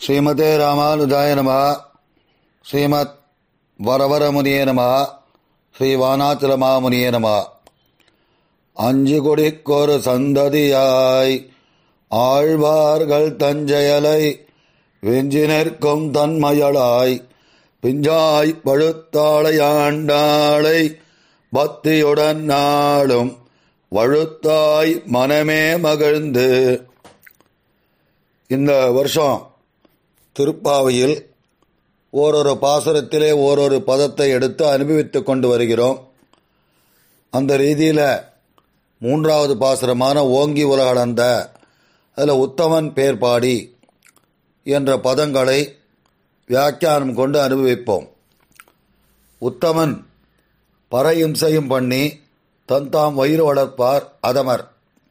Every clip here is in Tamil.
ஸ்ரீமதே ராமானுஜாய நம ஸ்ரீமத் வரவரமுனியே நம ஸ்ரீ வானாச்சலமாமுனியே நம அஞ்சு கொடிக்கொரு சந்ததியாய் ஆழ்வார்கள் தஞ்சையலை வெஞ்சி நிற்கும் தன்மயளாய் பிஞ்சாய் பழுத்தாளை ஆண்டாளை பக்தியுடன் நாளும் வழுத்தாய் மனமே மகிழ்ந்து இந்த வருஷம் திருப்பாவையில் ஓரொரு பாசுரத்திலே ஓரொரு பதத்தை எடுத்து அனுபவித்துக் கொண்டு வருகிறோம் அந்த ரீதியில் மூன்றாவது பாசுரமான ஓங்கி உலகளந்த அதில் உத்தமன் பேர் பாடி என்ற பதங்களை வியாக்கியானம் கொண்டு அனுபவிப்போம் உத்தமன் பறையிம்சையும் பண்ணி தன் தாம் வயிறு வளர்ப்பார் அதமர்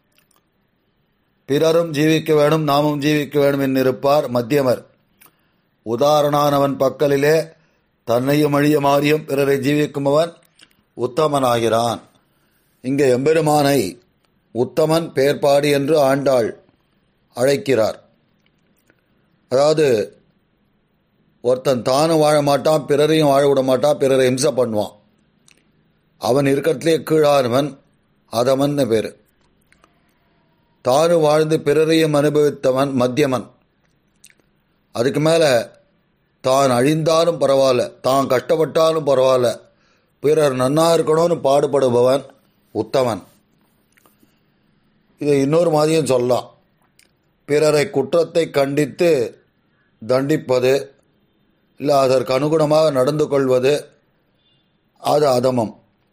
பிறரும் ஜீவிக்க வேணும் நாமும் ஜீவிக்க வேணும் என்றிருப்பார் மத்தியமர் உதாரணானவன் பக்கலிலே தன்னையும் அழிய மாறியும் பிறரை ஜீவிக்குமவன் உத்தமனாகிறான் இங்கே எம்பெருமானை உத்தமன் பேர்பாடி என்று ஆண்டாள் அழைக்கிறார் அதாவது ஒருத்தன் தானும் வாழ மாட்டான் பிறரையும் வாழ விட மாட்டான் பிறரை இம்சை பண்ணுவான் அவன் இருக்கிறதுலே கீழானவன் அதமன் பேர் தானும் வாழ்ந்து பிறரையும் அனுபவித்தவன் மத்தியமன் அதுக்கு மேலே தான் அழிந்தாலும் பரவாயில்ல தான் கஷ்டப்பட்டாலும் பரவாயில்ல பிறர் நன்னா இருக்கணும்னு பாடுபடுபவன் உத்தமன் இதை இன்னொரு மாதிரியும் சொல்லலாம் பிறரை குற்றத்தை கண்டித்து தண்டிப்பது இல்லை அதற்கு அனுகுணமாக நடந்து கொள்வது அது அதமம்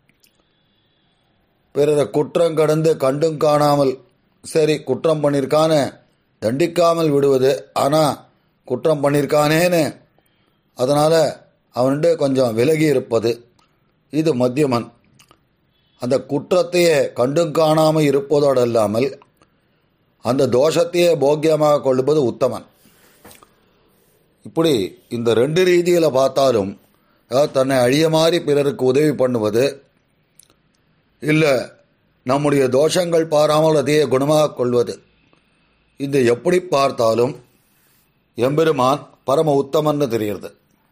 பிறரை குற்றம் கடந்து கண்டும் காணாமல் சரி குற்றம் பண்ணியிருக்கானே தண்டிக்காமல் விடுவது ஆனால் குற்றம் பண்ணியிருக்கானேன்னு அதனால் அவன்கிட்ட கொஞ்சம் விலகி இருப்பது இது மத்தியமன் அந்த குற்றத்தையே கண்டும் காணாமல் இருப்பதோடு இல்லாமல் அந்த தோஷத்தையே போக்கியமாக கொள்வது உத்தமன் இப்படி இந்த ரெண்டு ரீதியில் பார்த்தாலும் தன்னை அழிய மாறி பிறருக்கு உதவி பண்ணுவது இல்லை நம்முடைய தோஷங்கள் பாராமல் அதையே குணமாக கொள்வது இந்த எப்படி பார்த்தாலும் எம்பெருமான் பரம உத்தமன்னு தெரிகிறது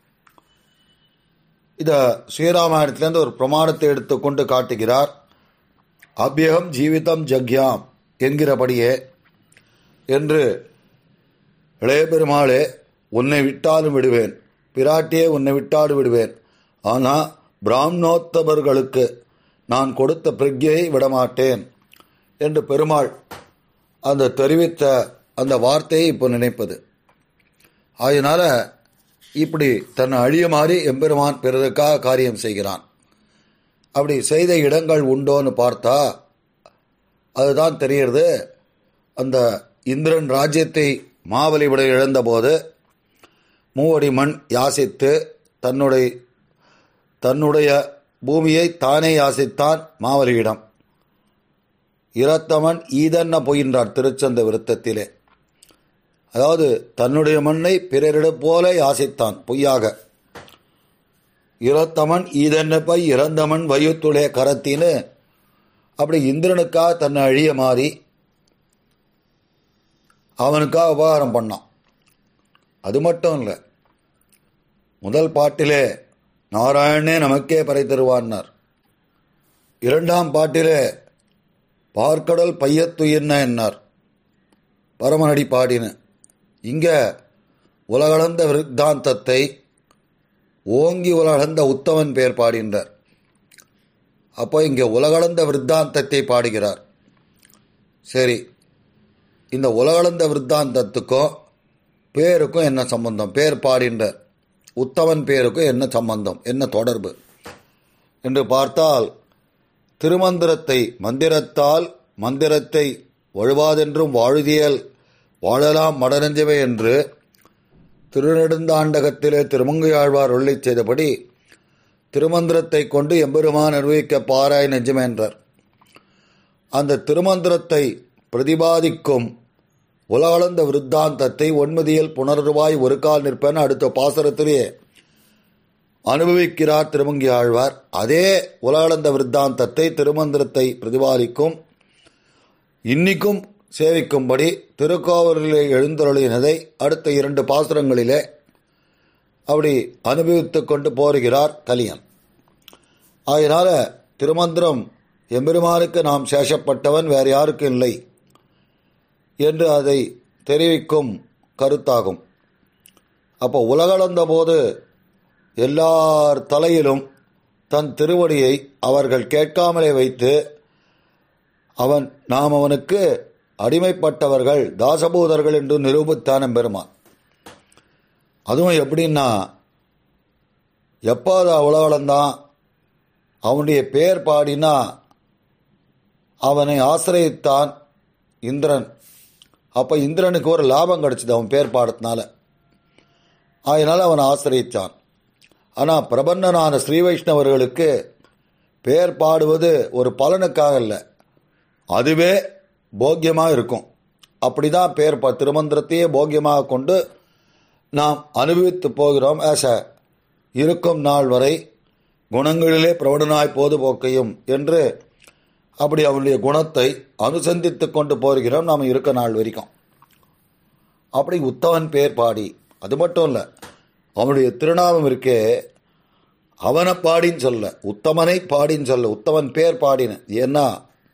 இதை ஸ்ரீராமாயணத்திலேருந்து ஒரு பிரமாணத்தை எடுத்துக்கொண்டு காட்டுகிறார் அபியகம் ஜீவிதம் ஜக்யாம் என்கிறபடியே என்று இளைய பெருமாளே உன்னை விட்டாலும் விடுவேன் பிராட்டியே உன்னை விட்டாலும் விடுவேன் ஆனால் பிராமணோத்தமர்களுக்கு நான் கொடுத்த பிரக்ஞையை விடமாட்டேன் என்று பெருமாள் அந்த தெரிவித்த அந்த வார்த்தையை இப்போ நினைப்பது அதனால் இப்படி தன்னை அழிய மாறி எம்பெருமான் பிறருக்காக காரியம் செய்கிறான் அப்படி செய்த இடங்கள் உண்டோன்னு பார்த்தா அதுதான் தெரிகிறது அந்த இந்திரன் ராஜ்யத்தை மாவலிபடை இழந்தபோது மூவடி மண் யாசித்து தன்னுடைய தன்னுடைய பூமியை தானே யாசித்தான் மாவலியிடம் இரத்தமன் ஈதன்ன போகின்றார் திருச்சந்த விருத்தத்திலே அதாவது தன்னுடைய மண்ணை பிறரிடம் போல யாசித்தான் பொய்யாக இரத்தமன் ஈதன்ன பை இறந்தமன் வயுத்துளே கரத்தின்னு அப்படி இந்திரனுக்காக தன்னை அழிய மாறி அவனுக்காக உபகாரம் பண்ணான் அது மட்டும் இல்லை முதல் பாட்டிலே நாராயணனே நமக்கே பறை தருவான்னார் இரண்டாம் பாட்டிலே பார்க்கடல் பையத்துயிர்ன என்னார் பரமநடி பாடின இங்கே உலகளந்த விருத்தாந்தத்தை ஓங்கி உலகளந்த உத்தமன் பேர் பாடின்றார் அப்போ இங்கே உலகளந்த விருத்தாந்தத்தை பாடுகிறார் சரி இந்த உலகளந்த விருத்தாந்தத்துக்கும் பேருக்கும் என்ன சம்பந்தம் பேர் பாடின்றார் உத்தமன் பேருக்கும் என்ன சம்பந்தம் என்ன தொடர்பு என்று பார்த்தால் திருமந்திரத்தை மந்திரத்தால் மந்திரத்தை வழுவாதென்றும் வாழுதியல் வாழலாம் மடநெஞ்சவை என்று திருநெடுந்தாண்டகத்திலே திருமங்கையாழ்வார் உள்ளி செய்தபடி திருமந்திரத்தை கொண்டு எம்பெருமான் அனுபவிக்க பாராய் நெஞ்சமென்றார் அந்த திருமந்திரத்தை பிரதிபாதிக்கும் உலகளந்த விருத்தாந்தத்தை ஒன்மதியில் புனருவாய் ஒரு கால் நிற்பன அடுத்த பாசரத்திலேயே அனுபவிக்கிறார் திருமங்கி ஆழ்வார் அதே உலகளந்த விருத்தாந்தத்தை திருமந்திரத்தை பிரதிபாலிக்கும் இன்னிக்கும் சேவிக்கும்படி திருக்கோவிலிலே எழுந்தருளினதை அடுத்த இரண்டு பாசுரங்களிலே அப்படி அனுபவித்துக் கொண்டு போருகிறார் கலியன் ஆகையினால திருமந்திரம் எம்பெருமானுக்கு நாம் சேஷப்பட்டவன் வேறு யாருக்கும் இல்லை என்று அதை தெரிவிக்கும் கருத்தாகும் அப்போ உலகளந்த போது எல்லார் தலையிலும் தன் திருவடியை அவர்கள் கேட்காமலே வைத்து அவன் நாம் அவனுக்கு அடிமைப்பட்டவர்கள் தாசபூதர்கள் என்று நிரூபித்தான் பெருமான் அதுவும் எப்படின்னா எப்போ அதை உலகளந்தான் அவனுடைய பெயர் பாடினா அவனை ஆசிரியத்தான் இந்திரன் அப்போ இந்திரனுக்கு ஒரு லாபம் கிடைச்சிது அவன் பேர் பாடத்தினால அதனால் அவன் ஆசிரியித்தான் ஆனால் பிரபன்னனான ஸ்ரீ வைஷ்ணவர்களுக்கு பேர் பாடுவது ஒரு பலனுக்காக இல்லை அதுவே போக்கியமாக இருக்கும் அப்படி தான் பேர் ப திருமந்திரத்தையே போக்கியமாக கொண்டு நாம் அனுபவித்து போகிறோம் ஆச இருக்கும் நாள் வரை குணங்களிலே பிரபடனாய் போது போக்கையும் என்று அப்படி அவனுடைய குணத்தை அனுசந்தித்து கொண்டு போகிறோம் நாம் இருக்க நாள் வரைக்கும் அப்படி உத்தவன் பேர் பாடி அது மட்டும் இல்லை அவனுடைய திருநாமம் இருக்கே அவனை பாடின்னு சொல்ல உத்தமனை பாடின்னு சொல்ல உத்தமன் பேர் பாடின ஏன்னா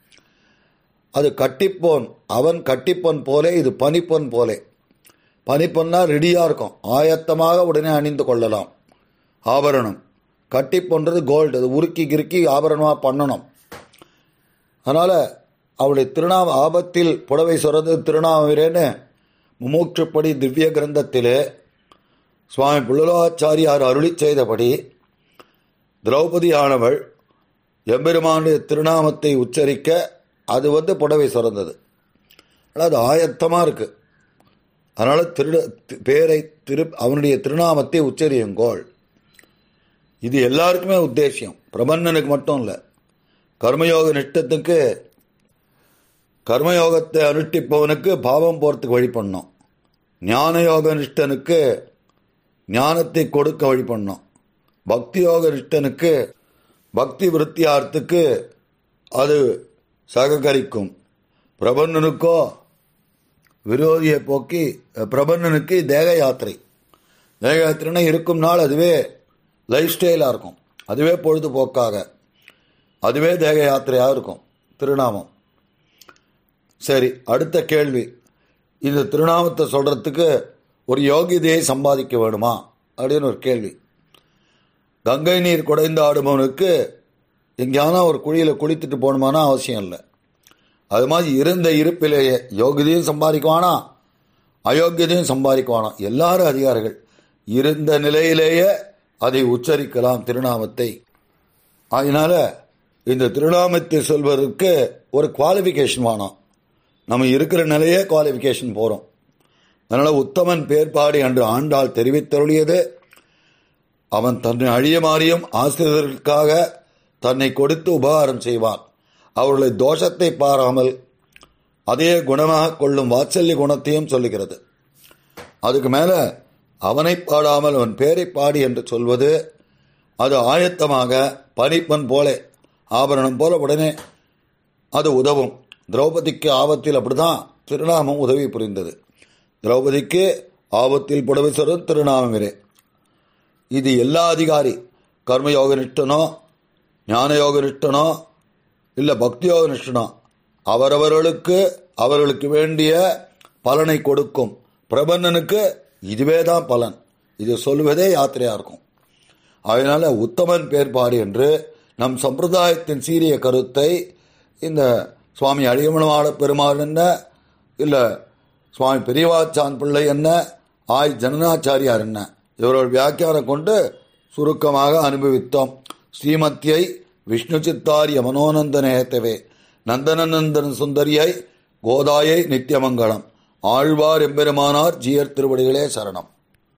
அது கட்டிப்போன் அவன் கட்டிப்பொன் போலே இது பனிப்பொன் போலே பனிப்பொன்னா ரெடியாக இருக்கும் ஆயத்தமாக உடனே அணிந்து கொள்ளலாம் ஆபரணம் கட்டிப்பொன்றது கோல்டு அது உருக்கி கிருக்கி ஆபரணமாக பண்ணணும் அதனால் அவளுடைய திருநாம ஆபத்தில் புடவை சொல்றது திருநாமரேன்னு முமூற்றுப்படி திவ்ய கிரந்தத்திலே சுவாமி புள்ளலாச்சாரியார் அருளி செய்தபடி திரௌபதியானவள் எம்பெருமானுடைய திருநாமத்தை உச்சரிக்க அது வந்து புடவை சுரந்தது ஆனால் அது ஆயத்தமாக இருக்குது அதனால் திரு பேரை திரு அவனுடைய திருநாமத்தை உச்சரியுங்கோள் இது எல்லாருக்குமே உத்தேசியம் பிரபன்னனுக்கு மட்டும் இல்லை கர்மயோக நிஷ்டத்துக்கு கர்மயோகத்தை அனுஷ்டிப்பவனுக்கு பாவம் போகிறதுக்கு வழி பண்ணோம் ஞான யோக நிஷ்டனுக்கு ஞானத்தை கொடுக்க வழி பண்ணோம் பக்தி யோக நிஷ்டனுக்கு பக்தி விருத்தியார்த்துக்கு அது சககரிக்கும் பிரபன்னனுக்கோ விரோதியை போக்கி பிரபன்னனுக்கு தேக யாத்திரை தேக யாத்திரைனா இருக்கும் நாள் அதுவே லைஃப் ஸ்டைலாக இருக்கும் அதுவே பொழுதுபோக்காக அதுவே தேக யாத்திரையாக இருக்கும் திருநாமம் சரி அடுத்த கேள்வி இந்த திருநாமத்தை சொல்கிறதுக்கு ஒரு யோகிதையை சம்பாதிக்க வேணுமா அப்படின்னு ஒரு கேள்வி கங்கை நீர் குடைந்து ஆடுபவனுக்கு எங்கேயானா ஒரு குழியில் குளித்துட்டு போகணுமானா அவசியம் இல்லை அது மாதிரி இருந்த இருப்பிலேயே யோகியதையும் சம்பாதிக்குவானா அயோக்கியதையும் சம்பாதிக்குவானா எல்லாரும் அதிகாரிகள் இருந்த நிலையிலேயே அதை உச்சரிக்கலாம் திருநாமத்தை அதனால இந்த திருநாமத்தை சொல்வதற்கு ஒரு குவாலிஃபிகேஷன் வேணும் நம்ம இருக்கிற நிலையே குவாலிஃபிகேஷன் போகிறோம் அதனால் உத்தமன் பேர்பாடி என்று ஆண்டாள் தெரிவித்தருளியது அவன் தன்னை அழிய மாறியும் ஆசிரியர்களுக்காக தன்னை கொடுத்து உபகாரம் செய்வான் அவர்களை தோஷத்தை பாராமல் அதே குணமாக கொள்ளும் வாத்சல்ய குணத்தையும் சொல்லுகிறது அதுக்கு மேலே அவனை பாடாமல் அவன் பேரை பாடி என்று சொல்வது அது ஆயத்தமாக பனிப்பன் போல ஆபரணம் போல உடனே அது உதவும் திரௌபதிக்கு ஆபத்தில் அப்படிதான் திருநாமம் உதவி புரிந்தது திரௌபதிக்கு ஆபத்தில் புடவை சொல்றது திருநாமமிரே இது எல்லா அதிகாரி கர்மயோக நிஷ்டனோ ஞான யோக நிஷ்டனோ இல்லை பக்தி யோக நிஷ்டனோ அவரவர்களுக்கு அவர்களுக்கு வேண்டிய பலனை கொடுக்கும் பிரபன்னனுக்கு இதுவே தான் பலன் இது சொல்வதே யாத்திரையாக இருக்கும் அதனால் உத்தமன் பேர்பாடு என்று நம் சம்பிரதாயத்தின் சீரிய கருத்தை இந்த சுவாமி அழியமனவாட பெருமாள் என்ன இல்லை சுவாமி பெரியவாச்சான் பிள்ளை என்ன ஆய் ஜனனாச்சாரியார் என்ன இவர்கள் வியாக்கியானம் கொண்டு சுருக்கமாக அனுபவித்தோம் ஸ்ரீமத்தியை விஷ்ணு சித்தாரிய மனோநந்தனேத்தவே நந்தனநந்தன சுந்தரியை கோதாயை நித்தியமங்கலம் ஆழ்வார் எம்பெருமானார் ஜீயர் திருவடிகளே சரணம்